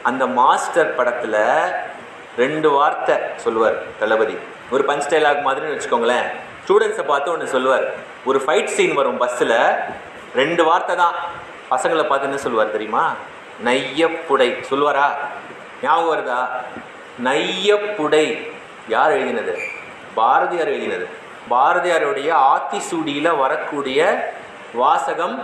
அந்த மாஸ்டர் படத்துல ரெண்டு வார்த்தை சொல்லுவார் தளபதி ஒரு பஞ்ச் டைலாக் மாதிரின்னு வச்சுக்கோங்களேன் ஸ்டூடெண்ட்ஸை பார்த்து ஒன்று சொல்லுவார் ஒரு ஃபைட் சீன் வரும் பஸ்ஸில் ரெண்டு வார்த்தை தான் பசங்களை பார்த்து என்ன சொல்லுவார் தெரியுமா நையப்புடை சொல்லுவாரா ஞாபகம் வருதா நையப்புடை யார் எழுதினது பாரதியார் எழுதினது பாரதியாருடைய ஆத்திசூடியில் வரக்கூடிய வாசகம்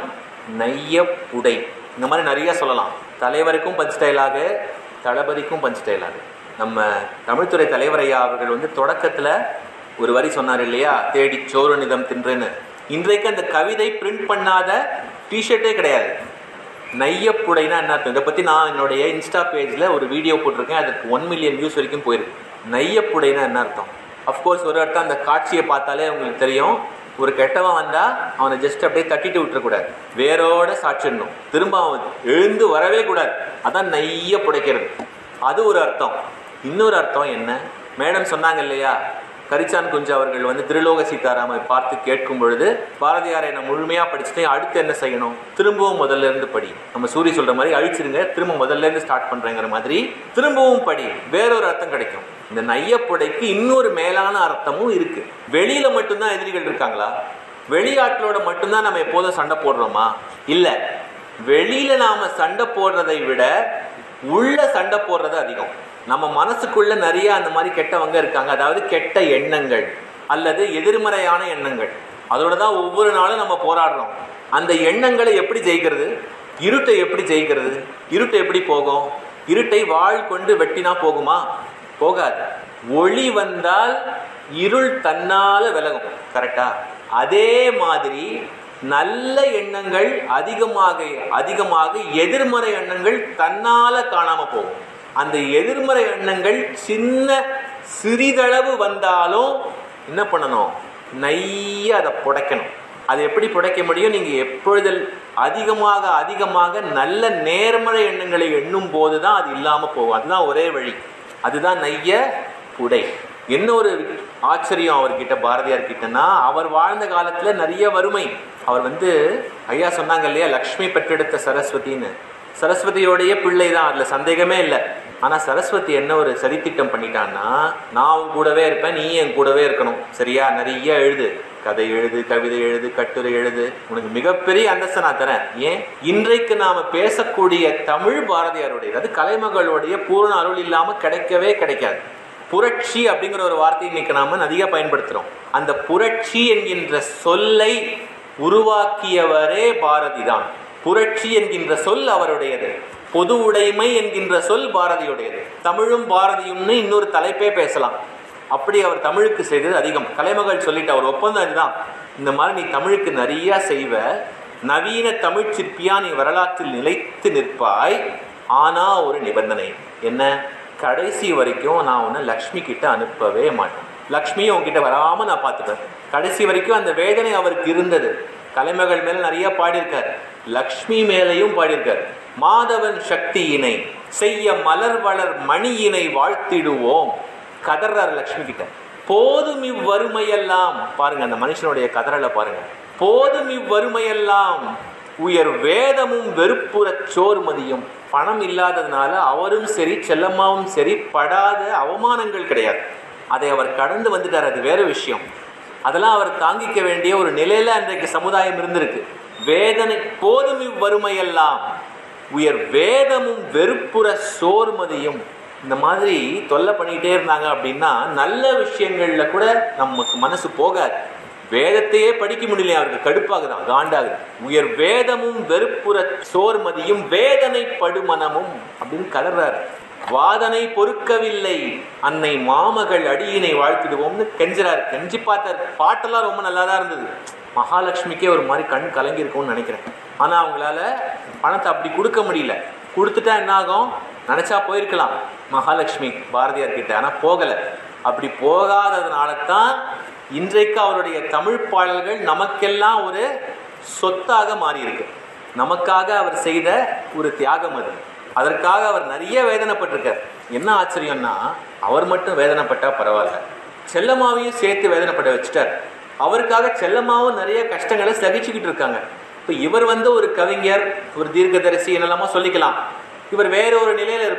நையப்புடை இந்த மாதிரி நிறைய சொல்லலாம் தலைவருக்கும் பஞ்ச் டைலாகு தளபதிக்கும் பஞ்ச் டைலாகு நம்ம தமிழ்துறை தலைவர் ஐயா அவர்கள் வந்து தொடக்கத்தில் ஒரு வரி சொன்னார் இல்லையா தேடி சோறு நிதம் தின்றுன்னு இன்றைக்கு அந்த கவிதை பிரிண்ட் பண்ணாத டிஷர்ட்டே கிடையாது நையப்புடைனா என்ன அர்த்தம் இதை பற்றி நான் என்னுடைய இன்ஸ்டா பேஜில் ஒரு வீடியோ போட்டிருக்கேன் அதுக்கு ஒன் மில்லியன் வியூஸ் வரைக்கும் போயிருக்கு நையப்புடைனா என்ன அர்த்தம் அஃப்கோர்ஸ் ஒரு அர்த்தம் அந்த காட்சியை பார்த்தாலே உங்களுக்கு தெரியும் ஒரு கெட்டவன் வந்தா அவனை ஜஸ்ட் அப்படியே தட்டிட்டு விட்டுறக்கூடாது வேரோட சாட்சிடணும் திரும்ப அவன் எழுந்து வரவே கூடாது அதான் நைய புடைக்கிறது அது ஒரு அர்த்தம் இன்னொரு அர்த்தம் என்ன மேடம் சொன்னாங்க இல்லையா கரிச்சான் குஞ்சு அவர்கள் வந்து திருலோக சீதாராமை பார்த்து கேட்கும் பொழுது பாரதியாரை நான் முழுமையா படிச்சுட்டேன் அடுத்து என்ன செய்யணும் திரும்பவும் முதல்ல இருந்து படி நம்ம சூரிய சொல்ற மாதிரி அழிச்சிருங்க திரும்ப முதல்ல இருந்து ஸ்டார்ட் பண்றேங்கிற மாதிரி திரும்பவும் படி வேறொரு அர்த்தம் கிடைக்கும் இந்த நையப்புடைக்கு இன்னொரு மேலான அர்த்தமும் இருக்கு வெளியில மட்டும்தான் எதிரிகள் இருக்காங்களா வெளியாட்களோட மட்டும்தான் நம்ம எப்போதும் சண்டை போடுறோமா இல்ல வெளியில நாம சண்டை போடுறதை விட உள்ள சண்டை போடுறது அதிகம் நம்ம மனசுக்குள்ள நிறைய அந்த மாதிரி கெட்டவங்க இருக்காங்க அதாவது கெட்ட எண்ணங்கள் அல்லது எதிர்மறையான எண்ணங்கள் அதோட தான் ஒவ்வொரு நாளும் நம்ம போராடுறோம் அந்த எண்ணங்களை எப்படி ஜெயிக்கிறது இருட்டை எப்படி ஜெயிக்கிறது இருட்டு எப்படி போகும் இருட்டை வாழ் கொண்டு வெட்டினா போகுமா போகாது ஒளி வந்தால் இருள் தன்னால விலகும் கரெக்டா அதே மாதிரி நல்ல எண்ணங்கள் அதிகமாக அதிகமாக எதிர்மறை எண்ணங்கள் தன்னால காணாம போகும் அந்த எதிர்மறை எண்ணங்கள் சின்ன சிறிதளவு வந்தாலும் என்ன பண்ணணும் நைய அதை புடைக்கணும் அது எப்படி புடைக்க முடியும் நீங்க எப்பொழுது அதிகமாக அதிகமாக நல்ல நேர்மறை எண்ணங்களை எண்ணும் போது தான் அது இல்லாம போகும் அதுதான் ஒரே வழி அதுதான் நைய புடை என்ன ஒரு ஆச்சரியம் அவர்கிட்ட பாரதியார் கிட்டனா அவர் வாழ்ந்த காலத்துல நிறைய வறுமை அவர் வந்து ஐயா சொன்னாங்க இல்லையா லக்ஷ்மி பெற்றெடுத்த சரஸ்வதின்னு சரஸ்வதியோடைய பிள்ளை தான் அதுல சந்தேகமே இல்லை ஆனா சரஸ்வதி என்ன ஒரு சதித்திட்டம் பண்ணிட்டான்னா நான் உன் கூடவே இருப்பேன் நீ என் கூடவே இருக்கணும் சரியா நிறைய எழுது கதை எழுது கவிதை எழுது கட்டுரை எழுது உனக்கு மிகப்பெரிய அந்தஸ்தை நான் தரேன் ஏன் இன்றைக்கு நாம பேசக்கூடிய தமிழ் பாரதியாருடைய அது கலைமகளுடைய பூர்ண அருள் இல்லாம கிடைக்கவே கிடைக்காது புரட்சி அப்படிங்கிற ஒரு வார்த்தையை இன்னைக்கு நாம அதிக பயன்படுத்துறோம் அந்த புரட்சி என்கின்ற சொல்லை உருவாக்கியவரே பாரதி தான் புரட்சி என்கின்ற சொல் அவருடையது பொது உடைமை என்கின்ற சொல் பாரதியுடையது தமிழும் பாரதியும்னு இன்னொரு தலைப்பே பேசலாம் அப்படி அவர் தமிழுக்கு செய்தது அதிகம் கலைமகள் சொல்லிட்டு அவர் ஒப்பந்தம் இதுதான் இந்த மாதிரி நீ தமிழுக்கு நிறைய செய்வ நவீன தமிழ் சிற்பியா நீ வரலாற்றில் நிலைத்து நிற்பாய் ஆனா ஒரு நிபந்தனை என்ன கடைசி வரைக்கும் நான் உன்னை லக்ஷ்மி கிட்ட அனுப்பவே மாட்டேன் லக்ஷ்மியும் உன்கிட்ட வராம நான் பார்த்துப்பேன் கடைசி வரைக்கும் அந்த வேதனை அவருக்கு இருந்தது கலைமகள் மேல நிறைய பாடியிருக்கார் லக்ஷ்மி மேலையும் பாடியிருக்கார் மாதவன் சக்தியினை செய்ய மலர் வளர் மணியினை வாழ்த்திடுவோம் கதறார் லக்ஷ்மி கிட்ட போதும் இவ்வறுமையெல்லாம் பாருங்க அந்த மனுஷனுடைய கதறலை பாருங்க போதும் இவ்வறுமையெல்லாம் உயர் வேதமும் வெறுப்புற சோர்மதியும் பணம் இல்லாததுனால அவரும் சரி செல்லம்மாவும் சரி படாத அவமானங்கள் கிடையாது அதை அவர் கடந்து வந்துட்டார் அது வேற விஷயம் அதெல்லாம் அவர் தாங்கிக்க வேண்டிய ஒரு நிலையில அன்றைக்கு சமுதாயம் இருந்திருக்கு வேதனை போதும் இவ்வறுமையெல்லாம் உயர் வேதமும் வெறுப்புற சோர்மதியும் இந்த மாதிரி தொல்லை பண்ணிக்கிட்டே இருந்தாங்க அப்படின்னா நல்ல விஷயங்கள்ல கூட நமக்கு மனசு போகாது வேதத்தையே படிக்க முடியல அவருக்கு கடுப்பாகுதான் காண்டாகுது உயர் வேதமும் வெறுப்புற சோர்மதியும் வேதனை படுமனமும் அப்படின்னு கதறாரு வாதனை பொறுக்கவில்லை அன்னை மாமகள் அடியினை வாழ்த்திடுவோம்னு கெஞ்சுறாரு கெஞ்சி பார்த்தார் பாட்டெல்லாம் ரொம்ப நல்லா தான் இருந்தது மகாலட்சுமிக்கே ஒரு மாதிரி கண் கலங்கி இருக்கும்னு நினைக்கிறேன் ஆனா அவங்களால பணத்தை அப்படி கொடுக்க முடியல கொடுத்துட்டா என்ன ஆகும் நினைச்சா போயிருக்கலாம் மகாலட்சுமி பாரதியார் கிட்ட ஆனா போகல அப்படி போகாததுனால தான் இன்றைக்கு அவருடைய தமிழ் பாடல்கள் நமக்கெல்லாம் ஒரு சொத்தாக மாறி இருக்கு நமக்காக அவர் செய்த ஒரு தியாகம் அது அதற்காக அவர் நிறைய வேதனைப்பட்டிருக்கார் என்ன ஆச்சரியம்னா அவர் மட்டும் வேதனைப்பட்டா பரவாயில்ல செல்லம்மாவையும் சேர்த்து வேதனைப்பட வச்சுட்டார் அவருக்காக செல்லம்மாவும் நிறைய கஷ்டங்களை சகிச்சுக்கிட்டு இருக்காங்க இப்போ இவர் வந்து ஒரு கவிஞர் ஒரு தீர்க்கதரிசி என்னெல்லாமோ சொல்லிக்கலாம் இவர் வேற ஒரு நிலையில